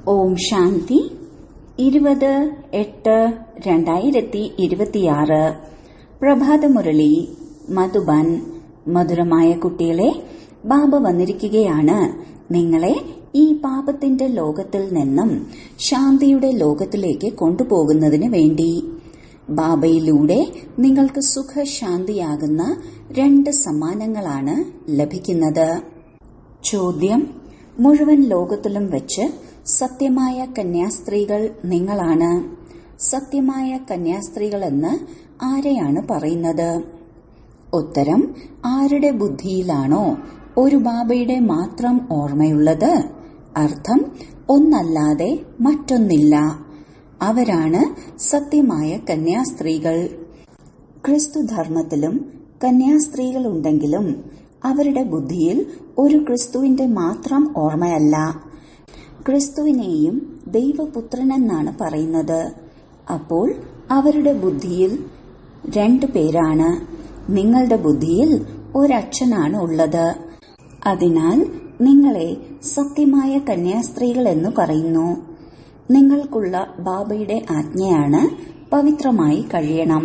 ഓം ശാന്തി ഇരുപത് എട്ട് രണ്ടായിരത്തി ഇരുപത്തിയാറ് പ്രഭാതമുരളി മധുബൻ മധുരമായ കുട്ടികളെ ബാബ വന്നിരിക്കുകയാണ് നിങ്ങളെ ഈ പാപത്തിന്റെ ലോകത്തിൽ നിന്നും ശാന്തിയുടെ ലോകത്തിലേക്ക് കൊണ്ടുപോകുന്നതിന് വേണ്ടി ബാബയിലൂടെ നിങ്ങൾക്ക് സുഖശാന്തിയാകുന്ന രണ്ട് സമ്മാനങ്ങളാണ് ലഭിക്കുന്നത് ചോദ്യം മുഴുവൻ ലോകത്തിലും വെച്ച് സത്യമായ കന്യാസ്ത്രീകൾ നിങ്ങളാണ് സത്യമായ കന്യാസ്ത്രീകളെന്ന് ആരെയാണ് പറയുന്നത് ഉത്തരം ആരുടെ ബുദ്ധിയിലാണോ ഒരു ബാബയുടെ മാത്രം ഓർമ്മയുള്ളത് അർത്ഥം ഒന്നല്ലാതെ മറ്റൊന്നില്ല അവരാണ് സത്യമായ കന്യാസ്ത്രീകൾ ക്രിസ്തുധർമ്മത്തിലും കന്യാസ്ത്രീകളുണ്ടെങ്കിലും അവരുടെ ബുദ്ധിയിൽ ഒരു ക്രിസ്തുവിന്റെ മാത്രം ഓർമ്മയല്ല ക്രിസ്തുവിനെയും ദൈവപുത്രനെന്നാണ് പറയുന്നത് അപ്പോൾ അവരുടെ ബുദ്ധിയിൽ രണ്ടു പേരാണ് നിങ്ങളുടെ ബുദ്ധിയിൽ ഒരച്ഛനാണ് ഉള്ളത് അതിനാൽ നിങ്ങളെ സത്യമായ കന്യാസ്ത്രീകൾ എന്ന് പറയുന്നു നിങ്ങൾക്കുള്ള ബാബയുടെ ആജ്ഞയാണ് പവിത്രമായി കഴിയണം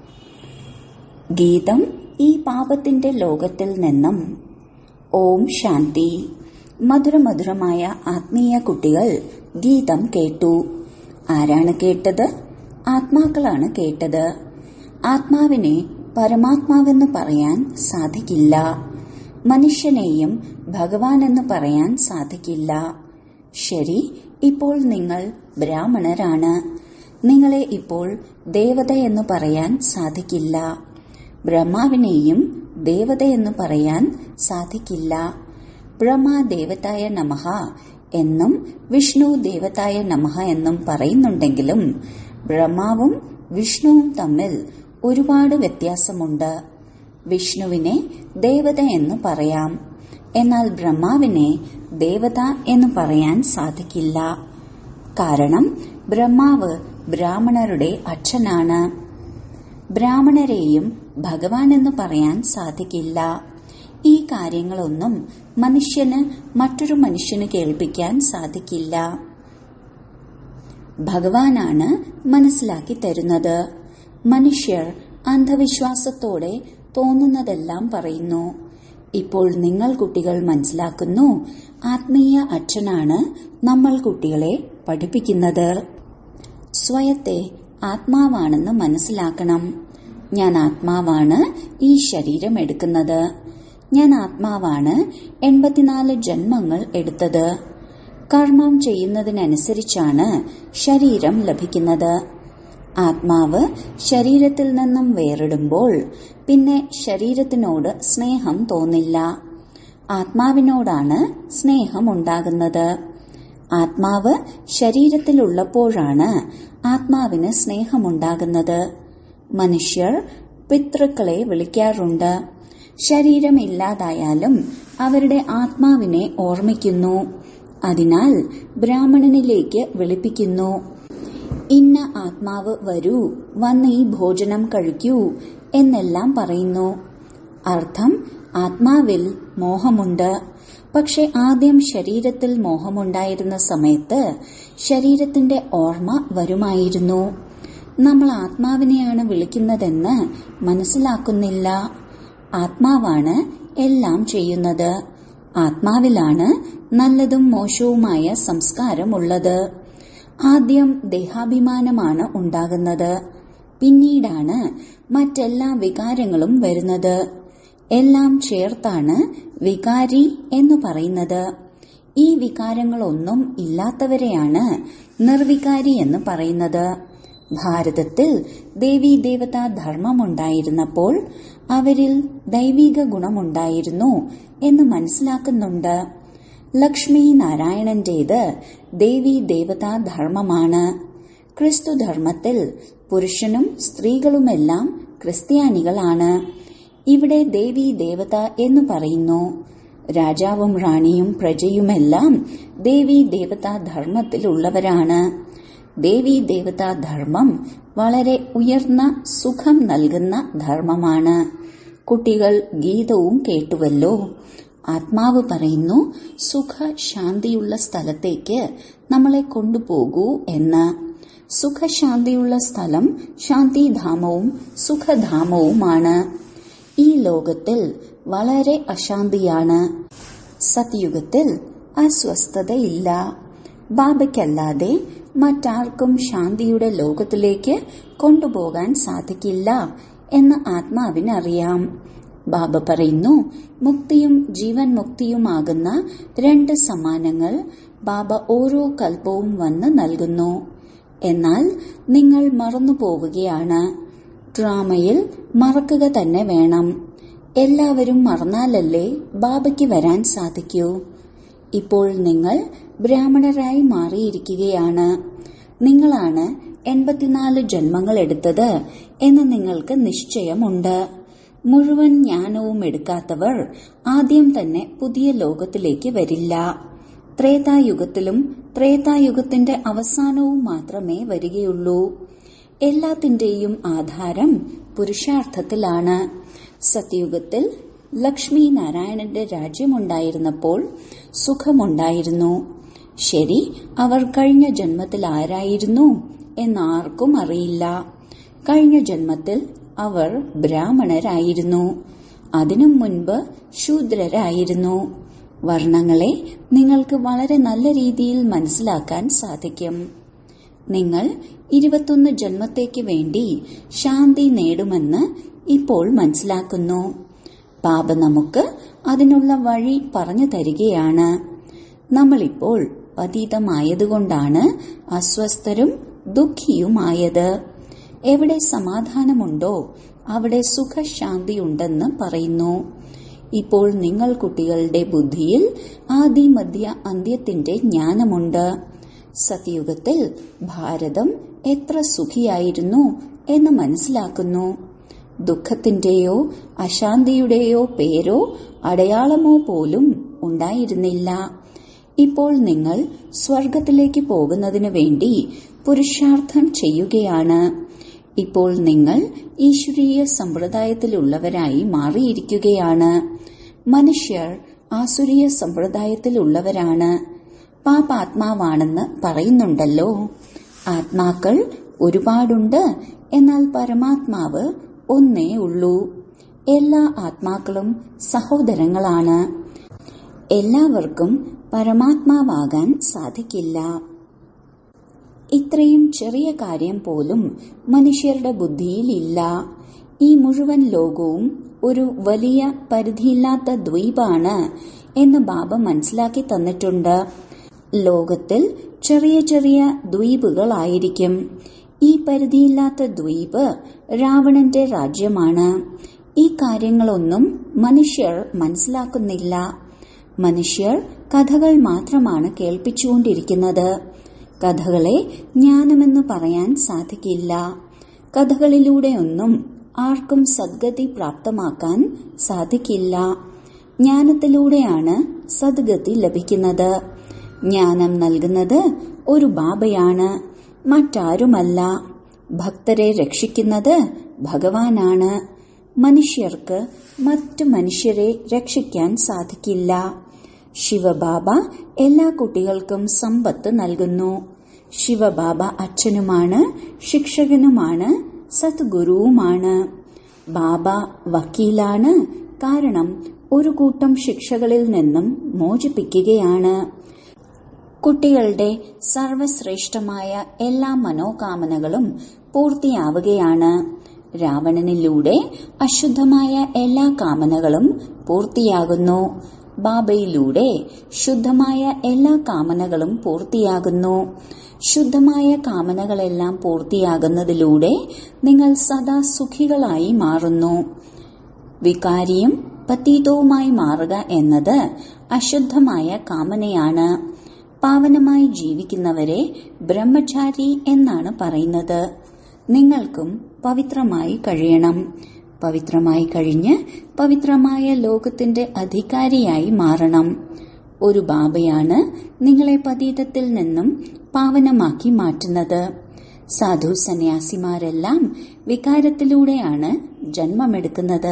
ഗീതം ഈ പാപത്തിന്റെ ലോകത്തിൽ നിന്നും ഓം ശാന്തി മധുരമധുരമായ ആത്മീയ കുട്ടികൾ ഗീതം കേട്ടു ആരാണ് കേട്ടത് ആത്മാക്കളാണ് കേട്ടത് ആത്മാവിനെ പരമാത്മാവെന്ന് പറയാൻ സാധിക്കില്ല മനുഷ്യനെയും ഭഗവാൻ എന്ന് പറയാൻ സാധിക്കില്ല ശരി ഇപ്പോൾ നിങ്ങൾ ബ്രാഹ്മണരാണ് നിങ്ങളെ ഇപ്പോൾ ദേവത എന്ന് പറയാൻ സാധിക്കില്ല ബ്രഹ്മാവിനെയും ദേവതയെന്ന് പറയാൻ സാധിക്കില്ല ബ്രഹ്മ ദേവതായ നമഹ എന്നും വിഷ്ണു ദേവതായ നമഹ എന്നും പറയുന്നുണ്ടെങ്കിലും ബ്രഹ്മാവും വിഷ്ണുവും തമ്മിൽ ഒരുപാട് വ്യത്യാസമുണ്ട് വിഷ്ണുവിനെ ദേവത എന്ന് പറയാം എന്നാൽ ബ്രഹ്മാവിനെ ദേവത എന്ന് പറയാൻ സാധിക്കില്ല കാരണം ബ്രഹ്മാവ് ബ്രാഹ്മണരുടെ അച്ഛനാണ് ബ്രാഹ്മണരെയും ഭഗവാൻ എന്ന് പറയാൻ സാധിക്കില്ല ഈ കാര്യങ്ങളൊന്നും മനുഷ്യന് മറ്റൊരു മനുഷ്യന് കേൾപ്പിക്കാൻ സാധിക്കില്ല ഭഗവാനാണ് മനസ്സിലാക്കി തരുന്നത് മനുഷ്യർ അന്ധവിശ്വാസത്തോടെ തോന്നുന്നതെല്ലാം പറയുന്നു ഇപ്പോൾ നിങ്ങൾ കുട്ടികൾ മനസ്സിലാക്കുന്നു ആത്മീയ അച്ഛനാണ് നമ്മൾ കുട്ടികളെ പഠിപ്പിക്കുന്നത് സ്വയത്തെ ആത്മാവാണെന്ന് മനസ്സിലാക്കണം ഞാൻ ആത്മാവാണ് ഈ ശരീരം എടുക്കുന്നത് ഞാൻ ആത്മാവാണ് എൺപത്തിനാല് ജന്മങ്ങൾ എടുത്തത് കർമ്മം ചെയ്യുന്നതിനനുസരിച്ചാണ് ശരീരം ലഭിക്കുന്നത് ആത്മാവ് ശരീരത്തിൽ നിന്നും വേറിടുമ്പോൾ പിന്നെ ശരീരത്തിനോട് സ്നേഹം തോന്നില്ല ആത്മാവിനോടാണ് സ്നേഹം ഉണ്ടാകുന്നത് ആത്മാവ് ശരീരത്തിലുള്ളപ്പോഴാണ് ആത്മാവിന് സ്നേഹമുണ്ടാകുന്നത് മനുഷ്യർ പിതൃക്കളെ വിളിക്കാറുണ്ട് ശരീരം ഇല്ലാതായാലും അവരുടെ ആത്മാവിനെ ഓർമ്മിക്കുന്നു അതിനാൽ ബ്രാഹ്മണനിലേക്ക് വിളിപ്പിക്കുന്നു ഇന്ന ആത്മാവ് വരൂ വന്ന് ഈ ഭോജനം കഴിക്കൂ എന്നെല്ലാം പറയുന്നു അർത്ഥം ആത്മാവിൽ മോഹമുണ്ട് പക്ഷെ ആദ്യം ശരീരത്തിൽ മോഹമുണ്ടായിരുന്ന സമയത്ത് ശരീരത്തിന്റെ ഓർമ്മ വരുമായിരുന്നു നമ്മൾ ആത്മാവിനെയാണ് വിളിക്കുന്നതെന്ന് മനസ്സിലാക്കുന്നില്ല ആത്മാവാണ് എല്ലാം ചെയ്യുന്നത് ആത്മാവിലാണ് നല്ലതും മോശവുമായ സംസ്കാരമുള്ളത് ആദ്യം ദേഹാഭിമാനമാണ് ഉണ്ടാകുന്നത് പിന്നീടാണ് മറ്റെല്ലാ വികാരങ്ങളും വരുന്നത് എല്ലാം ചേർത്താണ് വികാരി എന്ന് പറയുന്നത് ഈ വികാരങ്ങളൊന്നും ഇല്ലാത്തവരെയാണ് നിർവികാരി എന്ന് പറയുന്നത് ഭാരതത്തിൽ ദേവീ ദേവതാ ധർമ്മമുണ്ടായിരുന്നപ്പോൾ അവരിൽ ദൈവിക ഗുണമുണ്ടായിരുന്നു എന്ന് മനസ്സിലാക്കുന്നുണ്ട് ലക്ഷ്മി നാരായണന്റേത് ദേവീ ദേവതാ ധർമ്മമാണ് ക്രിസ്തു ധർമ്മത്തിൽ പുരുഷനും സ്ത്രീകളുമെല്ലാം ക്രിസ്ത്യാനികളാണ് ഇവിടെ ദേവീ ദേവത എന്ന് പറയുന്നു രാജാവും റാണിയും പ്രജയുമെല്ലാം ദേവീ ദേവതാ ധർമ്മത്തിലുള്ളവരാണ് ദേവീ ദേവതാ ധർമ്മം വളരെ ഉയർന്ന സുഖം നൽകുന്ന ധർമ്മമാണ് കുട്ടികൾ ഗീതവും കേട്ടുവല്ലോ ആത്മാവ് പറയുന്നു സുഖ ശാന്തിയുള്ള സ്ഥലത്തേക്ക് നമ്മളെ കൊണ്ടുപോകൂ എന്ന് സുഖശാന്തിയുള്ള സ്ഥലം ശാന്തിധാമവും സുഖധാമവുമാണ് ഈ ലോകത്തിൽ വളരെ അശാന്തിയാണ് സത്യുഗത്തിൽ അസ്വസ്ഥതയില്ല ബാബയ്ക്കല്ലാതെ മറ്റാർക്കും ശാന്തിയുടെ ലോകത്തിലേക്ക് കൊണ്ടുപോകാൻ സാധിക്കില്ല എന്ന് ആത്മാവിനറിയാം ബാബ പറയുന്നു മുക്തിയും ജീവൻ മുക്തിയുമാകുന്ന രണ്ട് സമ്മാനങ്ങൾ ബാബ ഓരോ കൽപ്പവും വന്ന് നൽകുന്നു എന്നാൽ നിങ്ങൾ മറന്നു പോവുകയാണ് ഡ്രാമയിൽ മറക്കുക തന്നെ വേണം എല്ലാവരും മറന്നാലല്ലേ ബാബയ്ക്ക് വരാൻ സാധിക്കൂ ഇപ്പോൾ നിങ്ങൾ ബ്രാഹ്മണരായി മാറിയിരിക്കുകയാണ് നിങ്ങളാണ് എൺപത്തിനാല് ജന്മങ്ങൾ എടുത്തത് എന്ന് നിങ്ങൾക്ക് നിശ്ചയമുണ്ട് മുഴുവൻ ജ്ഞാനവും എടുക്കാത്തവർ ആദ്യം തന്നെ പുതിയ ലോകത്തിലേക്ക് വരില്ല ത്രേതായുഗത്തിലും ത്രേതായുഗത്തിന്റെ അവസാനവും മാത്രമേ വരികയുള്ളൂ എല്ലാത്തിന്റെയും ആധാരം പുരുഷാർത്ഥത്തിലാണ് സത്യയുഗത്തിൽ ലക്ഷ്മി നാരായണന്റെ രാജ്യമുണ്ടായിരുന്നപ്പോൾ സുഖമുണ്ടായിരുന്നു ശരി അവർ കഴിഞ്ഞ ജന്മത്തിൽ ആരായിരുന്നു എന്നാർക്കും അറിയില്ല കഴിഞ്ഞ ജന്മത്തിൽ അവർ ബ്രാഹ്മണരായിരുന്നു അതിനും മുൻപ് ശൂദ്രരായിരുന്നു വർണ്ണങ്ങളെ നിങ്ങൾക്ക് വളരെ നല്ല രീതിയിൽ മനസ്സിലാക്കാൻ സാധിക്കും നിങ്ങൾ ഇരുപത്തൊന്ന് ജന്മത്തേക്ക് വേണ്ടി ശാന്തി നേടുമെന്ന് ഇപ്പോൾ മനസ്സിലാക്കുന്നു പാപ നമുക്ക് അതിനുള്ള വഴി പറഞ്ഞു തരികയാണ് നമ്മളിപ്പോൾ പതീതമായതുകൊണ്ടാണ് അസ്വസ്ഥരും ദുഃഖിയുമായത് എവിടെ സമാധാനമുണ്ടോ അവിടെ സുഖശാന്തിയുണ്ടെന്ന് പറയുന്നു ഇപ്പോൾ നിങ്ങൾ കുട്ടികളുടെ ബുദ്ധിയിൽ ആദി മധ്യ അന്ത്യത്തിന്റെ ജ്ഞാനമുണ്ട് സത്യയുഗത്തിൽ ഭാരതം എത്ര സുഖിയായിരുന്നു എന്ന് മനസ്സിലാക്കുന്നു ദുഃഖത്തിന്റെയോ അശാന്തിയുടെയോ പേരോ അടയാളമോ പോലും ഉണ്ടായിരുന്നില്ല ഇപ്പോൾ നിങ്ങൾ സ്വർഗത്തിലേക്ക് പോകുന്നതിനു വേണ്ടി പുരുഷാർത്ഥം ചെയ്യുകയാണ് ഇപ്പോൾ നിങ്ങൾ ഈശ്വരീയ സമ്പ്രദായത്തിലുള്ളവരായി മാറിയിരിക്കുകയാണ് മനുഷ്യർ ആസുരീയ സമ്പ്രദായത്തിലുള്ളവരാണ് പാപാത്മാവാണെന്ന് പറയുന്നുണ്ടല്ലോ ആത്മാക്കൾ ഒരുപാടുണ്ട് എന്നാൽ പരമാത്മാവ് ഒന്നേ ഉള്ളൂ എല്ലാ ആത്മാക്കളും സഹോദരങ്ങളാണ് എല്ലാവർക്കും പരമാത്മാവാകാൻ സാധിക്കില്ല ഇത്രയും ചെറിയ കാര്യം പോലും മനുഷ്യരുടെ ബുദ്ധിയിലില്ല ഈ മുഴുവൻ ലോകവും ഒരു വലിയ പരിധിയില്ലാത്ത ദ്വീപാണ് എന്ന് ബാബ മനസ്സിലാക്കി തന്നിട്ടുണ്ട് ലോകത്തിൽ ചെറിയ ചെറിയ ദ്വീപുകളായിരിക്കും ഈ പരിധിയില്ലാത്ത ദ്വീപ് രാവണന്റെ രാജ്യമാണ് ഈ കാര്യങ്ങളൊന്നും മനുഷ്യർ മനസ്സിലാക്കുന്നില്ല മനുഷ്യർ കഥകൾ മാത്രമാണ് കേൾപ്പിച്ചുകൊണ്ടിരിക്കുന്നത് കഥകളെ ജ്ഞാനമെന്ന് പറയാൻ സാധിക്കില്ല കഥകളിലൂടെയൊന്നും ആർക്കും സദ്ഗതി പ്രാപ്തമാക്കാൻ സാധിക്കില്ല ജ്ഞാനത്തിലൂടെയാണ് സദ്ഗതി ലഭിക്കുന്നത് ജ്ഞാനം നൽകുന്നത് ഒരു ബാബയാണ് മറ്റാരുമല്ല ഭക്തരെ രക്ഷിക്കുന്നത് ഭഗവാനാണ് മനുഷ്യർക്ക് മറ്റു മനുഷ്യരെ രക്ഷിക്കാൻ സാധിക്കില്ല ശിവബാബ എല്ലാ കുട്ടികൾക്കും സമ്പത്ത് നൽകുന്നു ശിവബാബ അച്ഛനുമാണ് ശിക്ഷകനുമാണ് സദ്ഗുരുവുമാണ് ബാബ വക്കീലാണ് കാരണം ഒരു കൂട്ടം ശിക്ഷകളിൽ നിന്നും മോചിപ്പിക്കുകയാണ് കുട്ടികളുടെ സർവശ്രേഷ്ഠമായ എല്ലാ മനോകാമനകളും പൂർത്തിയാവുകയാണ് രാവണനിലൂടെ അശുദ്ധമായ എല്ലാ കാമനകളും പൂർത്തിയാകുന്നു ബാബയിലൂടെ ശുദ്ധമായ എല്ലാ കാമനകളും പൂർത്തിയാകുന്നു ശുദ്ധമായ കാമനകളെല്ലാം പൂർത്തിയാകുന്നതിലൂടെ നിങ്ങൾ സദാ സുഖികളായി മാറുന്നു വികാരിയും പതീതവുമായി മാറുക എന്നത് അശുദ്ധമായ കാമനയാണ് പാവനമായി ജീവിക്കുന്നവരെ ബ്രഹ്മചാരി എന്നാണ് പറയുന്നത് നിങ്ങൾക്കും പവിത്രമായി കഴിയണം പവിത്രമായി കഴിഞ്ഞ് പവിത്രമായ ലോകത്തിന്റെ അധികാരിയായി മാറണം ഒരു ബാബയാണ് നിങ്ങളെ പതീതത്തിൽ നിന്നും പാവനമാക്കി മാറ്റുന്നത് സാധു സന്യാസിമാരെല്ലാം വികാരത്തിലൂടെയാണ് ജന്മമെടുക്കുന്നത്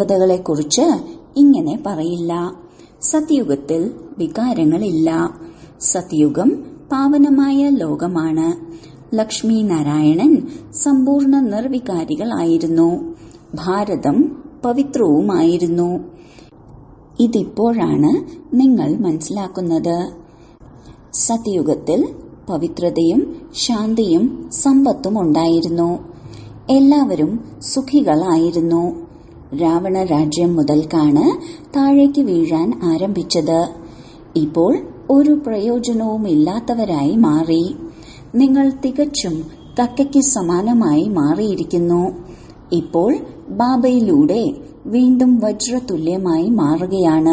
ദേവതകളെക്കുറിച്ച് ഇങ്ങനെ പറയില്ല സത്യുഗത്തിൽ വികാരങ്ങളില്ല സത്യുഗം പാവനമായ ലോകമാണ് ലക്ഷ്മി നാരായണൻ സമ്പൂർണ്ണ നിർവികാരികളായിരുന്നു ഭാരതം പവിത്രവുമായിരുന്നു ഇതിപ്പോഴാണ് നിങ്ങൾ മനസ്സിലാക്കുന്നത് സത്യയുഗത്തിൽ പവിത്രതയും ശാന്തിയും സമ്പത്തും ഉണ്ടായിരുന്നു എല്ലാവരും സുഖികളായിരുന്നു രാവണ രാജ്യം മുതൽക്കാണ് താഴേക്ക് വീഴാൻ ആരംഭിച്ചത് ഇപ്പോൾ ഒരു പ്രയോജനവുമില്ലാത്തവരായി മാറി നിങ്ങൾ തികച്ചും കക്കയ്ക്ക് സമാനമായി മാറിയിരിക്കുന്നു ഇപ്പോൾ ബാബയിലൂടെ വീണ്ടും വജ്രതുല്യമായി മാറുകയാണ്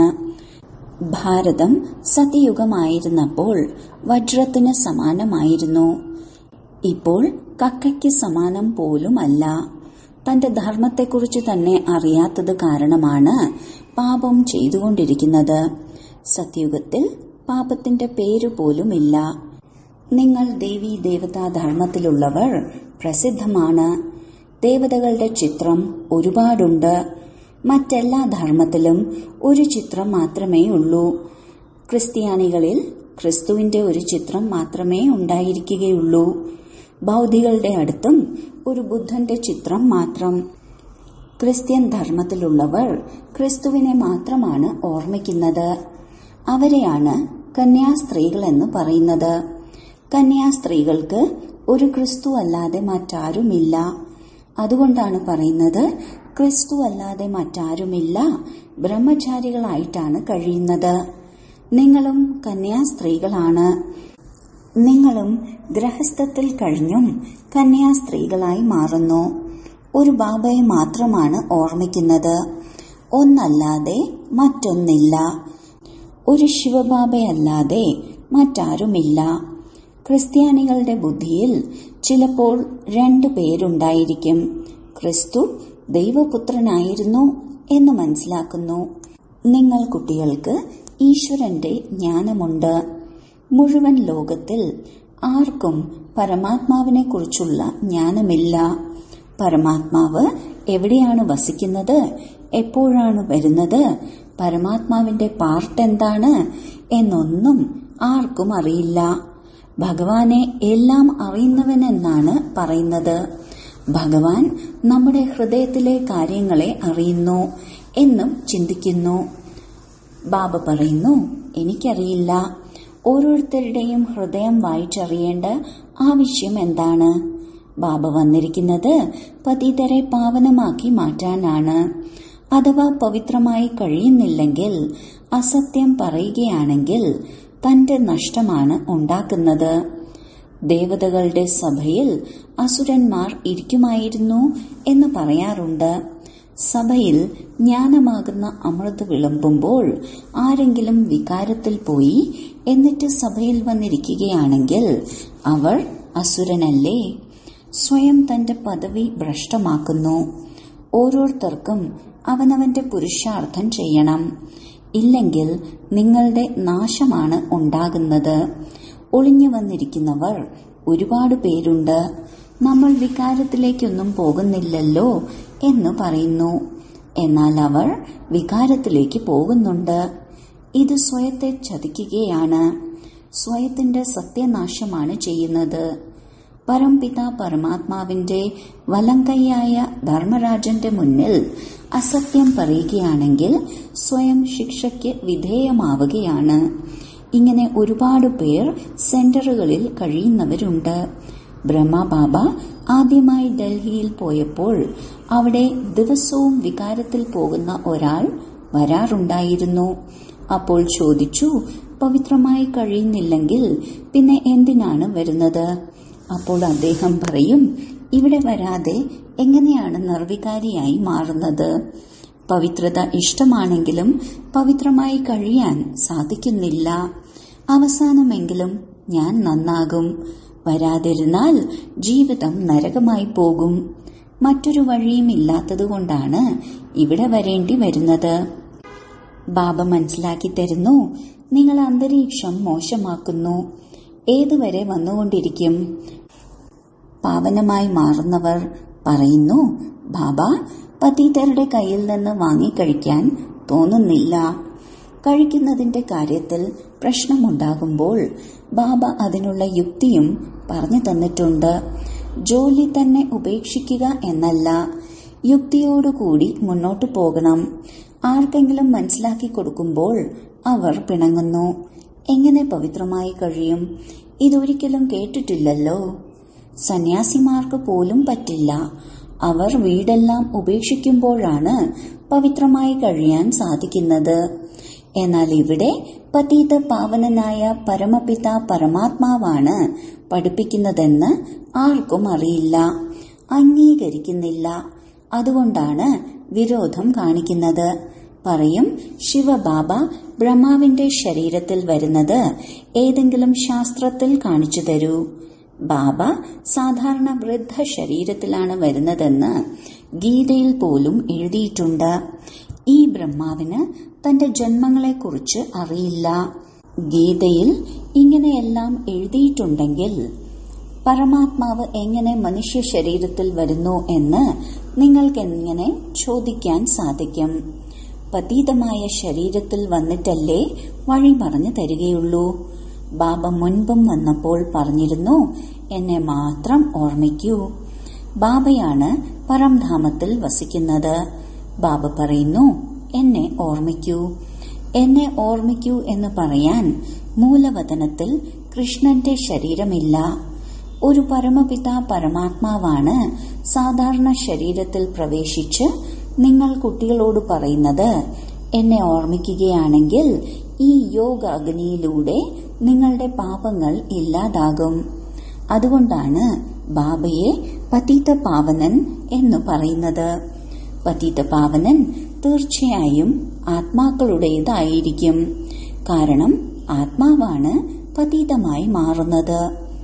ഭാരതം സത്യയുഗമായിരുന്നപ്പോൾ വജ്രത്തിന് സമാനമായിരുന്നു ഇപ്പോൾ കക്കയ്ക്ക് സമാനം പോലുമല്ല തന്റെ ധർമ്മത്തെക്കുറിച്ച് തന്നെ അറിയാത്തത് കാരണമാണ് പാപം ചെയ്തുകൊണ്ടിരിക്കുന്നത് സത്യുഗത്തിൽ പാപത്തിന്റെ പേര് പോലുമില്ല നിങ്ങൾ ദേവി ദേവതാ ധർമ്മത്തിലുള്ളവർ പ്രസിദ്ധമാണ് ദേവതകളുടെ ചിത്രം ഒരുപാടുണ്ട് മറ്റെല്ലാ ധർമ്മത്തിലും ഒരു ചിത്രം മാത്രമേ ഉള്ളൂ ക്രിസ്ത്യാനികളിൽ ക്രിസ്തുവിന്റെ ഒരു ചിത്രം മാത്രമേ ഉണ്ടായിരിക്കുകയുള്ളൂ ബൗദ്ധികളുടെ അടുത്തും ഒരു ബുദ്ധന്റെ ചിത്രം മാത്രം ക്രിസ്ത്യൻ ധർമ്മത്തിലുള്ളവർ ക്രിസ്തുവിനെ മാത്രമാണ് ഓർമ്മിക്കുന്നത് അവരെയാണ് കന്യാസ്ത്രീകൾ എന്ന് പറയുന്നത് കന്യാസ്ത്രീകൾക്ക് ഒരു ക്രിസ്തു അല്ലാതെ മറ്റാരുമില്ല അതുകൊണ്ടാണ് പറയുന്നത് ക്രിസ്തു അല്ലാതെ മറ്റാരുമില്ല ബ്രഹ്മചാരികളായിട്ടാണ് കഴിയുന്നത് നിങ്ങളും കന്യാസ്ത്രീകളാണ് നിങ്ങളും ഗ്രഹസ്ഥത്തിൽ കഴിഞ്ഞും കന്യാസ്ത്രീകളായി മാറുന്നു ഒരു ബാബയെ മാത്രമാണ് ഓർമ്മിക്കുന്നത് ഒന്നല്ലാതെ മറ്റൊന്നില്ല ഒരു ശിവബാബയല്ലാതെ മറ്റാരുമില്ല ക്രിസ്ത്യാനികളുടെ ബുദ്ധിയിൽ ചിലപ്പോൾ രണ്ടു പേരുണ്ടായിരിക്കും ക്രിസ്തു ദൈവപുത്രനായിരുന്നു എന്ന് മനസ്സിലാക്കുന്നു നിങ്ങൾ കുട്ടികൾക്ക് ഈശ്വരന്റെ ജ്ഞാനമുണ്ട് മുഴുവൻ ലോകത്തിൽ ആർക്കും പരമാത്മാവിനെ കുറിച്ചുള്ള ജ്ഞാനമില്ല പരമാത്മാവ് എവിടെയാണ് വസിക്കുന്നത് എപ്പോഴാണ് വരുന്നത് പരമാത്മാവിന്റെ പാർട്ട് എന്താണ് എന്നൊന്നും ആർക്കും അറിയില്ല ഭഗവാനെ എല്ലാം അറിയുന്നവനെന്നാണ് പറയുന്നത് ഭഗവാൻ നമ്മുടെ ഹൃദയത്തിലെ കാര്യങ്ങളെ അറിയുന്നു എന്നും ചിന്തിക്കുന്നു ബാബ പറയുന്നു എനിക്കറിയില്ല ഓരോരുത്തരുടെയും ഹൃദയം വായിച്ചറിയേണ്ട ആവശ്യം എന്താണ് ബാബ വന്നിരിക്കുന്നത് പതിതരെ പാവനമാക്കി മാറ്റാനാണ് അഥവാ പവിത്രമായി കഴിയുന്നില്ലെങ്കിൽ അസത്യം പറയുകയാണെങ്കിൽ തന്റെ നഷ്ടമാണ് ഉണ്ടാക്കുന്നത് ദേവതകളുടെ സഭയിൽ അസുരന്മാർ ഇരിക്കുമായിരുന്നു എന്ന് പറയാറുണ്ട് സഭയിൽ ജ്ഞാനമാകുന്ന അമൃത് വിളമ്പുമ്പോൾ ആരെങ്കിലും വികാരത്തിൽ പോയി എന്നിട്ട് സഭയിൽ വന്നിരിക്കുകയാണെങ്കിൽ അവർ അസുരനല്ലേ സ്വയം തന്റെ പദവി ഭ്രഷ്ടമാക്കുന്നു ഓരോരുത്തർക്കും അവനവന്റെ പുരുഷാർത്ഥം ചെയ്യണം ഇല്ലെങ്കിൽ നിങ്ങളുടെ നാശമാണ് ഉണ്ടാകുന്നത് ഒളിഞ്ഞു വന്നിരിക്കുന്നവർ ഒരുപാട് പേരുണ്ട് നമ്മൾ വികാരത്തിലേക്കൊന്നും പോകുന്നില്ലല്ലോ എന്ന് പറയുന്നു എന്നാൽ അവർ വികാരത്തിലേക്ക് പോകുന്നുണ്ട് ഇത് സ്വയത്തെ ചതിക്കുകയാണ് സ്വയത്തിന്റെ സത്യനാശമാണ് ചെയ്യുന്നത് പരംപിത പരമാത്മാവിന്റെ വലങ്കൈയായ ധർമ്മരാജന്റെ മുന്നിൽ അസത്യം പറയുകയാണെങ്കിൽ സ്വയം ശിക്ഷയ്ക്ക് വിധേയമാവുകയാണ് ഇങ്ങനെ ഒരുപാട് പേർ സെന്ററുകളിൽ കഴിയുന്നവരുണ്ട് ബ്രഹ്മബാബ ആദ്യമായി ഡൽഹിയിൽ പോയപ്പോൾ അവിടെ ദിവസവും വികാരത്തിൽ പോകുന്ന ഒരാൾ വരാറുണ്ടായിരുന്നു അപ്പോൾ ചോദിച്ചു പവിത്രമായി കഴിയുന്നില്ലെങ്കിൽ പിന്നെ എന്തിനാണ് വരുന്നത് അപ്പോൾ അദ്ദേഹം പറയും ഇവിടെ വരാതെ എങ്ങനെയാണ് നിർവികാരിയായി മാറുന്നത് പവിത്രത ഇഷ്ടമാണെങ്കിലും പവിത്രമായി കഴിയാൻ സാധിക്കുന്നില്ല അവസാനമെങ്കിലും ഞാൻ നന്നാകും വരാതിരുന്നാൽ ജീവിതം നരകമായി പോകും മറ്റൊരു വഴിയും ഇല്ലാത്തതുകൊണ്ടാണ് ഇവിടെ വരേണ്ടി വരുന്നത് ബാബ മനസ്സിലാക്കി തരുന്നു നിങ്ങൾ അന്തരീക്ഷം മോശമാക്കുന്നു ഏതുവരെ വന്നുകൊണ്ടിരിക്കും പാവനമായി മാറുന്നവർ പറയുന്നു ബാബ പതീതരുടെ കയ്യിൽ നിന്ന് വാങ്ങിക്കഴിക്കാൻ തോന്നുന്നില്ല കഴിക്കുന്നതിന്റെ കാര്യത്തിൽ പ്രശ്നമുണ്ടാകുമ്പോൾ ബാബ അതിനുള്ള യുക്തിയും പറഞ്ഞു തന്നിട്ടുണ്ട് ജോലി തന്നെ ഉപേക്ഷിക്കുക എന്നല്ല യുക്തിയോടുകൂടി മുന്നോട്ടു പോകണം ആർക്കെങ്കിലും മനസ്സിലാക്കി കൊടുക്കുമ്പോൾ അവർ പിണങ്ങുന്നു എങ്ങനെ പവിത്രമായി കഴിയും ഇതൊരിക്കലും കേട്ടിട്ടില്ലല്ലോ സന്യാസിമാർക്ക് പോലും പറ്റില്ല അവർ വീടെല്ലാം ഉപേക്ഷിക്കുമ്പോഴാണ് പവിത്രമായി കഴിയാൻ സാധിക്കുന്നത് എന്നാൽ ഇവിടെ പതീത പാവനനായ പരമപിത പരമാത്മാവാണ് പഠിപ്പിക്കുന്നതെന്ന് ആർക്കും അറിയില്ല അംഗീകരിക്കുന്നില്ല അതുകൊണ്ടാണ് വിരോധം കാണിക്കുന്നത് പറയും ശിവബാബ ബ്രഹ്മാവിന്റെ ശരീരത്തിൽ വരുന്നത് ഏതെങ്കിലും ശാസ്ത്രത്തിൽ കാണിച്ചു തരൂ ബാബ സാധാരണ വൃദ്ധ ശരീരത്തിലാണ് വരുന്നതെന്ന് ഗീതയിൽ പോലും എഴുതിയിട്ടുണ്ട് ഈ ബ്രഹ്മാവിന് തന്റെ ജന്മങ്ങളെക്കുറിച്ച് അറിയില്ല ഗീതയിൽ ഇങ്ങനെയെല്ലാം എഴുതിയിട്ടുണ്ടെങ്കിൽ പരമാത്മാവ് എങ്ങനെ മനുഷ്യ ശരീരത്തിൽ വരുന്നു എന്ന് നിങ്ങൾക്കെങ്ങനെ ചോദിക്കാൻ സാധിക്കും പതീതമായ ശരീരത്തിൽ വന്നിട്ടല്ലേ വഴി പറഞ്ഞു തരികയുള്ളൂ ബാബ മുൻപും വന്നപ്പോൾ പറഞ്ഞിരുന്നു എന്നെ മാത്രം ഓർമ്മിക്കൂ ബാബയാണ് പരംധാമത്തിൽ വസിക്കുന്നത് ബാബ പറയുന്നു എന്നെ ഓർമ്മിക്കൂ എന്നെ ഓർമ്മിക്കൂ എന്ന് പറയാൻ മൂലവതനത്തിൽ കൃഷ്ണന്റെ ശരീരമില്ല ഒരു പരമപിത പരമാത്മാവാണ് സാധാരണ ശരീരത്തിൽ പ്രവേശിച്ച് നിങ്ങൾ കുട്ടികളോട് പറയുന്നത് എന്നെ ഓർമ്മിക്കുകയാണെങ്കിൽ ഈ യോഗ അഗ്നിയിലൂടെ നിങ്ങളുടെ പാപങ്ങൾ ഇല്ലാതാകും അതുകൊണ്ടാണ് ബാബയെ പതീത പാവനൻ എന്ന് പറയുന്നത് പതീത പാവനൻ തീർച്ചയായും ആത്മാക്കളുടേതായിരിക്കും കാരണം ആത്മാവാണ് പതീതമായി മാറുന്നത്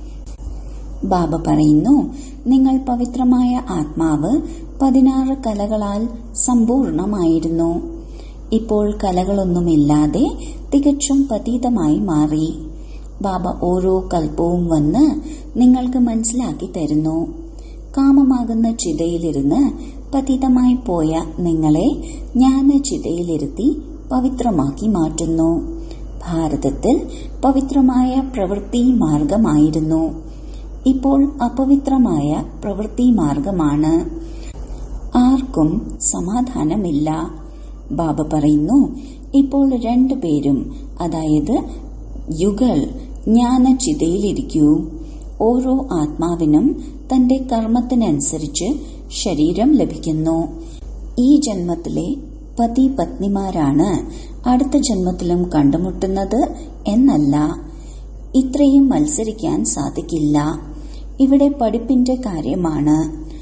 ബാബ പറയുന്നു നിങ്ങൾ പവിത്രമായ ആത്മാവ് പതിനാറ് കലകളാൽ സമ്പൂർണമായിരുന്നു ഇപ്പോൾ കലകളൊന്നുമില്ലാതെ തികച്ചും പതീതമായി മാറി ബാബ ഓരോ കൽപ്പവും വന്ന് നിങ്ങൾക്ക് മനസ്സിലാക്കി തരുന്നു കാമമാകുന്ന ചിതയിലിരുന്ന് പതിതമായി പോയ നിങ്ങളെ ജ്ഞാന ചിതയിലിരുത്തി പവിത്രമാക്കി മാറ്റുന്നു ഭാരതത്തിൽ പവിത്രമായ പ്രവൃത്തി മാർഗമായിരുന്നു ഇപ്പോൾ അപവിത്രമായ പ്രവൃത്തി മാർഗമാണ് ആർക്കും സമാധാനമില്ല ബാബ പറയുന്നു ഇപ്പോൾ രണ്ടുപേരും അതായത് യുഗൾ ജ്ഞാനചിതയിലിരിക്കൂ ഓരോ ആത്മാവിനും തന്റെ കർമ്മത്തിനനുസരിച്ച് ശരീരം ലഭിക്കുന്നു ഈ ജന്മത്തിലെ പതി പത്നിമാരാണ് അടുത്ത ജന്മത്തിലും കണ്ടുമുട്ടുന്നത് എന്നല്ല ഇത്രയും മത്സരിക്കാൻ സാധിക്കില്ല ഇവിടെ പഠിപ്പിന്റെ കാര്യമാണ്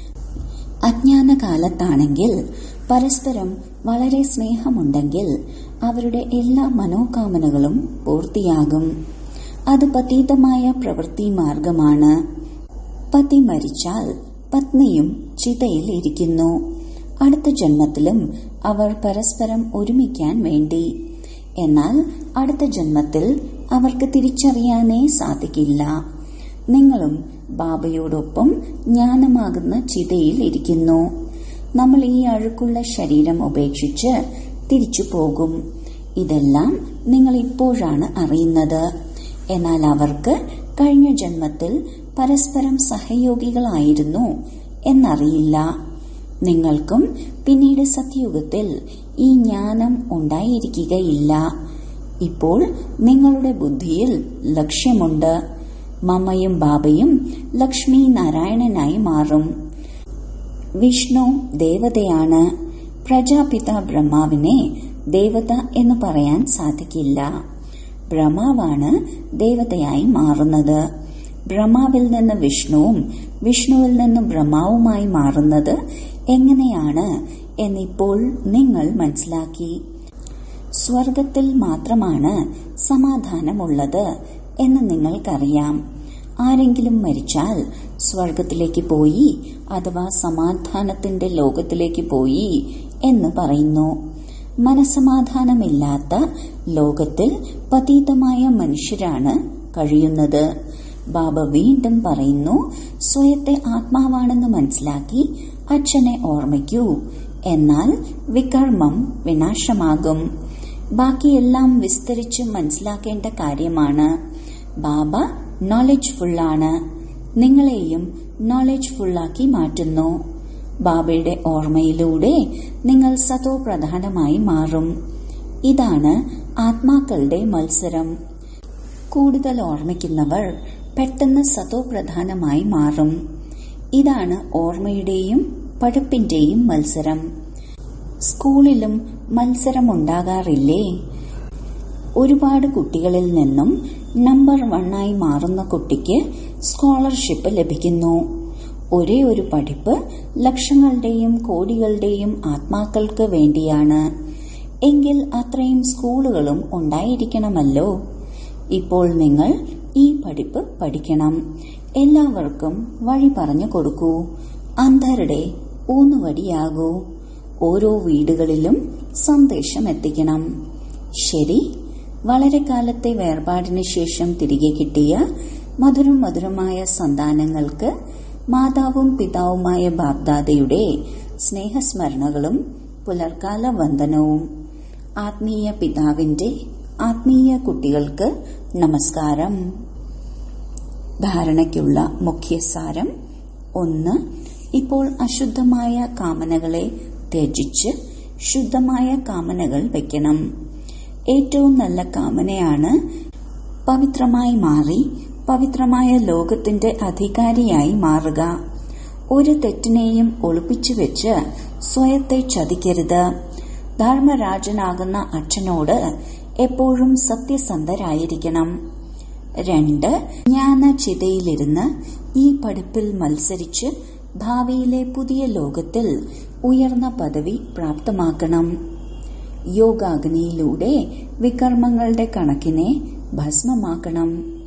അജ്ഞാനകാലത്താണെങ്കിൽ പരസ്പരം വളരെ സ്നേഹമുണ്ടെങ്കിൽ അവരുടെ എല്ലാ മനോകാമനകളും പൂർത്തിയാകും അത് പതീതമായ പ്രവൃത്തി മാർഗമാണ് പതി മരിച്ചാൽ പത്നിയും ചിതയിൽ ഇരിക്കുന്നു അടുത്ത ജന്മത്തിലും അവർ പരസ്പരം ഒരുമിക്കാൻ വേണ്ടി എന്നാൽ അടുത്ത ജന്മത്തിൽ അവർക്ക് തിരിച്ചറിയാനേ സാധിക്കില്ല നിങ്ങളും ബാബയോടൊപ്പം ജ്ഞാനമാകുന്ന ചിതയിൽ ഇരിക്കുന്നു നമ്മൾ ഈ അഴുക്കുള്ള ശരീരം ഉപേക്ഷിച്ച് തിരിച്ചു പോകും ഇതെല്ലാം നിങ്ങൾ ഇപ്പോഴാണ് അറിയുന്നത് എന്നാൽ അവർക്ക് കഴിഞ്ഞ ജന്മത്തിൽ പരസ്പരം സഹയോഗികളായിരുന്നു എന്നറിയില്ല നിങ്ങൾക്കും പിന്നീട് സത്യയുഗത്തിൽ ഈ ജ്ഞാനം ഉണ്ടായിരിക്കുകയില്ല ഇപ്പോൾ നിങ്ങളുടെ ബുദ്ധിയിൽ ലക്ഷ്യമുണ്ട് മമ്മയും ബാബയും ലക്ഷ്മി നാരായണനായി മാറും വിഷ്ണു ദേവതയാണ് പ്രജാപിത ബ്രഹ്മാവിനെ ദേവത എന്ന് പറയാൻ സാധിക്കില്ല ബ്രഹ്മാവാണ് ദേവതയായി മാറുന്നത് ബ്രഹ്മാവിൽ നിന്ന് വിഷ്ണുവും വിഷ്ണുവിൽ നിന്ന് ബ്രഹ്മാവുമായി മാറുന്നത് എങ്ങനെയാണ് എന്നിപ്പോൾ നിങ്ങൾ മനസ്സിലാക്കി സ്വർഗത്തിൽ മാത്രമാണ് സമാധാനമുള്ളത് എന്ന് നിങ്ങൾക്കറിയാം ആരെങ്കിലും മരിച്ചാൽ സ്വർഗത്തിലേക്ക് പോയി അഥവാ സമാധാനത്തിന്റെ ലോകത്തിലേക്ക് പോയി എന്ന് പറയുന്നു മനസമാധാനമില്ലാത്ത ലോകത്തിൽ പതീതമായ മനുഷ്യരാണ് കഴിയുന്നത് ബാബ വീണ്ടും പറയുന്നു സ്വയത്തെ ആത്മാവാണെന്ന് മനസ്സിലാക്കി അച്ഛനെ ഓർമ്മിക്കൂ എന്നാൽ വികർമ്മം വിനാശമാകും ബാക്കിയെല്ലാം വിസ്തരിച്ച് മനസ്സിലാക്കേണ്ട കാര്യമാണ് ബാബ നോളജ് ഫുള്ളാണ് നിങ്ങളെയും നോളജ് ഫുള്ളാക്കി മാറ്റുന്നു ബാബയുടെ ഓർമ്മയിലൂടെ നിങ്ങൾ സതോ പ്രധാനമായി മാറും ഇതാണ് ആത്മാക്കളുടെ മത്സരം കൂടുതൽ ഓർമ്മിക്കുന്നവർ പെട്ടെന്ന് സതോ പ്രധാനമായി മാറും ഇതാണ് ഓർമ്മയുടെയും പഠിപ്പിന്റെയും മത്സരം സ്കൂളിലും മത്സരമുണ്ടാകാറില്ലേ ഒരുപാട് കുട്ടികളിൽ നിന്നും നമ്പർ വണ്ണായി മാറുന്ന കുട്ടിക്ക് സ്കോളർഷിപ്പ് ലഭിക്കുന്നു ഒരേ ഒരു പഠിപ്പ് ലക്ഷങ്ങളുടെയും കോടികളുടെയും ആത്മാക്കൾക്ക് വേണ്ടിയാണ് എങ്കിൽ അത്രയും സ്കൂളുകളും ഉണ്ടായിരിക്കണമല്ലോ ഇപ്പോൾ നിങ്ങൾ ഈ പഠിപ്പ് പഠിക്കണം എല്ലാവർക്കും വഴി പറഞ്ഞു കൊടുക്കൂ അന്ധരുടെ ഊന്നുവടിയാകൂ ഓരോ വീടുകളിലും സന്ദേശം എത്തിക്കണം ശരി വളരെ കാലത്തെ വേർപാടിന് ശേഷം തിരികെ കിട്ടിയ മധുരം മധുരമായ സന്താനങ്ങൾക്ക് മാതാവും പിതാവുമായ ബാബ്ദാദയുടെ സ്നേഹസ്മരണകളും പുലർക്കാല വന്ദനവും ആത്മീയ പിതാവിന്റെ ആത്മീയ കുട്ടികൾക്ക് നമസ്കാരം ധാരണയ്ക്കുള്ള മുഖ്യസാരം ഒന്ന് ഇപ്പോൾ അശുദ്ധമായ കാമനകളെ ത്യജിച്ച് ശുദ്ധമായ കാമനകൾ വയ്ക്കണം ഏറ്റവും നല്ല കാമനയാണ് പവിത്രമായി മാറി പവിത്രമായ ലോകത്തിന്റെ അധികാരിയായി മാറുക ഒരു തെറ്റിനെയും ഒളിപ്പിച്ചു വെച്ച് സ്വയത്തെ ചതിക്കരുത് ധർമ്മരാജനാകുന്ന അച്ഛനോട് എപ്പോഴും സത്യസന്ധരായിരിക്കണം രണ്ട് ജ്ഞാനചിതയിലിരുന്ന് ഈ പഠിപ്പിൽ മത്സരിച്ച് ഭാവിയിലെ പുതിയ ലോകത്തിൽ ഉയർന്ന പദവി പ്രാപ്തമാക്കണം യോഗാഗ്നിയിലൂടെ വികർമ്മങ്ങളുടെ കണക്കിനെ ഭസ്മമാക്കണം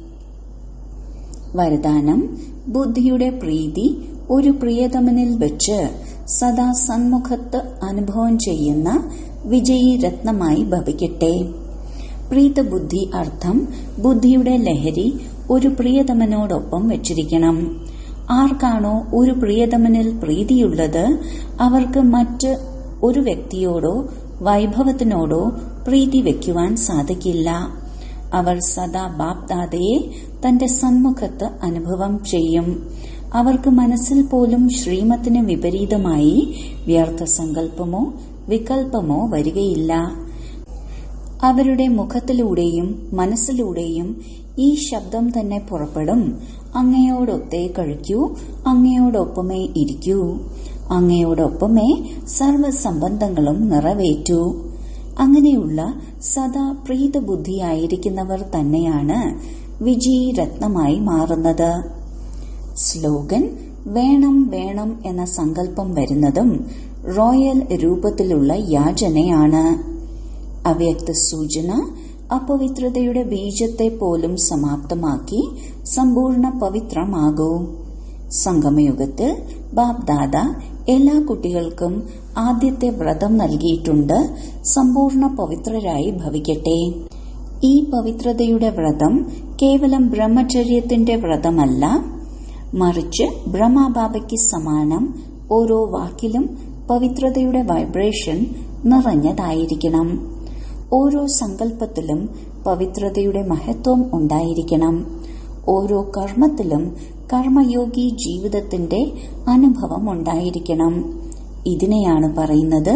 വരദാനം ബുദ്ധിയുടെ പ്രീതി ഒരു പ്രിയതമനിൽ വെച്ച് സദാ സന്മുഖത്ത് അനുഭവം ചെയ്യുന്ന വിജയി രത്നമായി ഭവിക്കട്ടെ പ്രീതബുദ്ധി അർത്ഥം ബുദ്ധിയുടെ ലഹരി ഒരു പ്രിയതമനോടൊപ്പം വെച്ചിരിക്കണം ആർക്കാണോ ഒരു പ്രിയതമനിൽ പ്രീതിയുള്ളത് അവർക്ക് മറ്റ് ഒരു വ്യക്തിയോടോ വൈഭവത്തിനോടോ പ്രീതി വയ്ക്കുവാൻ സാധിക്കില്ല അവർ സദാ ബാപ്ദാദയെ തന്റെ സന്മുഖത്ത് അനുഭവം ചെയ്യും അവർക്ക് മനസ്സിൽ പോലും ശ്രീമത്തിന് വിപരീതമായി വ്യർത്ഥ സങ്കല്പമോ വികൽപ്പമോ വരികയില്ല അവരുടെ മുഖത്തിലൂടെയും മനസ്സിലൂടെയും ഈ ശബ്ദം തന്നെ പുറപ്പെടും അങ്ങയോടൊത്തേ കഴിക്കൂ അങ്ങയോടൊപ്പമേ ഇരിക്കൂ അങ്ങയോടൊപ്പമേ സർവസംബന്ധങ്ങളും നിറവേറ്റൂ അങ്ങനെയുള്ള സദാ പ്രീതബുദ്ധിയായിരിക്കുന്നവർ തന്നെയാണ് വിജയി രത്നമായി മാറുന്നത് സ്ലോഗൻ വേണം വേണം എന്ന സങ്കല്പം വരുന്നതും റോയൽ രൂപത്തിലുള്ള യാചനയാണ് അവ്യക്ത സൂചന അപവിത്രതയുടെ ബീജത്തെ പോലും സമാപ്തമാക്കി സമ്പൂർണ്ണ പവിത്രമാകൂ സംഗമയുഗത്തിൽ ബാബ്ദാദ എല്ലാ കുട്ടികൾക്കും ആദ്യത്തെ വ്രതം നൽകിയിട്ടുണ്ട് സമ്പൂർണ്ണ പവിത്രരായി ഭവിക്കട്ടെ ഈ പവിത്രതയുടെ വ്രതം കേവലം ബ്രഹ്മചര്യത്തിന്റെ വ്രതമല്ല മറിച്ച് ബ്രഹ്മബാബയ്ക്ക് സമാനം ഓരോ വാക്കിലും പവിത്രതയുടെ വൈബ്രേഷൻ നിറഞ്ഞതായിരിക്കണം ഓരോ സങ്കല്പത്തിലും പവിത്രതയുടെ മഹത്വം ഉണ്ടായിരിക്കണം ഓരോ കർമ്മത്തിലും കർമ്മയോഗി ജീവിതത്തിന്റെ അനുഭവം ഉണ്ടായിരിക്കണം ഇതിനെയാണ് പറയുന്നത്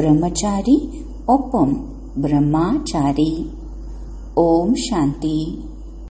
ബ്രഹ്മചാരി ഒപ്പം ബ്രഹ്മാചാരി ഓം ശാന്തി